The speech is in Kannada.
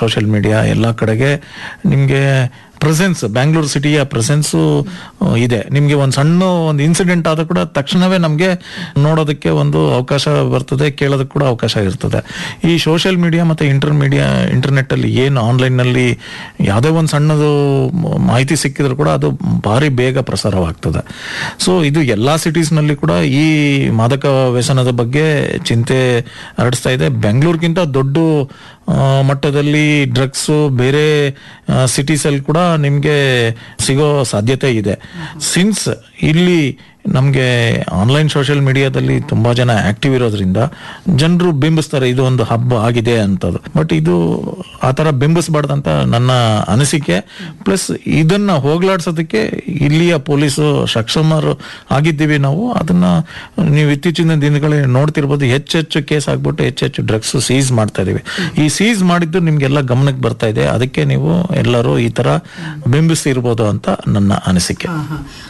ಸೋಷಿಯಲ್ ಮೀಡಿಯಾ ಎಲ್ಲ ಕಡೆಗೆ ನಿಮಗೆ ಪ್ರೆಸೆನ್ಸ್ ಬ್ಯಾಂಗ್ಳೂರು ಸಿಟಿಯ ಪ್ರೆಸೆನ್ಸು ಇದೆ ನಿಮಗೆ ಒಂದು ಸಣ್ಣ ಒಂದು ಇನ್ಸಿಡೆಂಟ್ ಆದ ಕೂಡ ತಕ್ಷಣವೇ ನಮಗೆ ನೋಡೋದಕ್ಕೆ ಒಂದು ಅವಕಾಶ ಬರ್ತದೆ ಕೇಳೋದಕ್ಕೆ ಕೂಡ ಅವಕಾಶ ಇರ್ತದೆ ಈ ಸೋಷಿಯಲ್ ಮೀಡಿಯಾ ಮತ್ತು ಇಂಟರ್ ಮೀಡಿಯಾ ಇಂಟರ್ನೆಟ್ಟಲ್ಲಿ ಏನು ಆನ್ಲೈನ್ನಲ್ಲಿ ಯಾವುದೇ ಒಂದು ಸಣ್ಣದು ಮ- ಮಾಹಿತಿ ಸಿಕ್ಕಿದ್ರು ಕೂಡ ಅದು ಭಾರಿ ಬೇಗ ಪ್ರಸಾರವಾಗ್ತದೆ ಸೊ ಇದು ಎಲ್ಲ ಸಿಟೀಸ್ನಲ್ಲಿ ಕೂಡ ಈ ಮಾದಕ ವ್ಯಸನದ ಬಗ್ಗೆ ಚಿಂತೆ ಹರಡಿಸ್ತಾ ಇದೆ ಬೆಂಗಳೂರಿಗಿಂತ ದೊಡ್ಡ ಆ, ಮಟ್ಟದಲ್ಲಿ ಡ್ರಗ್ಸ್ ಬೇರೆ ಸಿಟೀಸ್ ಅಲ್ಲಿ ಕೂಡ ನಿಮ್ಗೆ ಸಿಗೋ ಸಾಧ್ಯತೆ ಇದೆ ಸಿನ್ಸ್ ಇಲ್ಲಿ ನಮಗೆ ಆನ್ಲೈನ್ ಸೋಷಿಯಲ್ ಮೀಡಿಯಾದಲ್ಲಿ ತುಂಬಾ ಜನ ಆಕ್ಟಿವ್ ಇರೋದ್ರಿಂದ ಜನರು ಬಿಂಬಿಸ್ತಾರೆ ಇದು ಒಂದು ಹಬ್ಬ ಆಗಿದೆ ಅಂತದ್ದು ಬಟ್ ಇದು ಆ ತರ ಬಿಂಬಿಸಬಾರ್ದಂತ ನನ್ನ ಅನಿಸಿಕೆ ಪ್ಲಸ್ ಇದನ್ನ ಹೋಗ್ಲಾಡ್ಸೋದಕ್ಕೆ ಇಲ್ಲಿಯ ಪೊಲೀಸು ಸಕ್ಷಮರು ಆಗಿದ್ದೀವಿ ನಾವು ಅದನ್ನ ನೀವು ಇತ್ತೀಚಿನ ದಿನಗಳೇ ನೋಡ್ತಿರ್ಬೋದು ಹೆಚ್ಚೆಚ್ಚು ಕೇಸ್ ಆಗ್ಬಿಟ್ಟು ಹೆಚ್ಚೆಚ್ಚು ಡ್ರಗ್ಸ್ ಸೀಸ್ ಮಾಡ್ತಾ ಇದೀವಿ ಈ ಸೀಸ್ ಮಾಡಿದ್ದು ನಿಮ್ಗೆಲ್ಲ ಗಮನಕ್ಕೆ ಬರ್ತಾ ಇದೆ ಅದಕ್ಕೆ ನೀವು ಎಲ್ಲರೂ ಈ ತರ ಬಿಂಬಿಸ್ತಿರ್ಬೋದು ಅಂತ ನನ್ನ ಅನಿಸಿಕೆ ಹಾ, ಹಾ.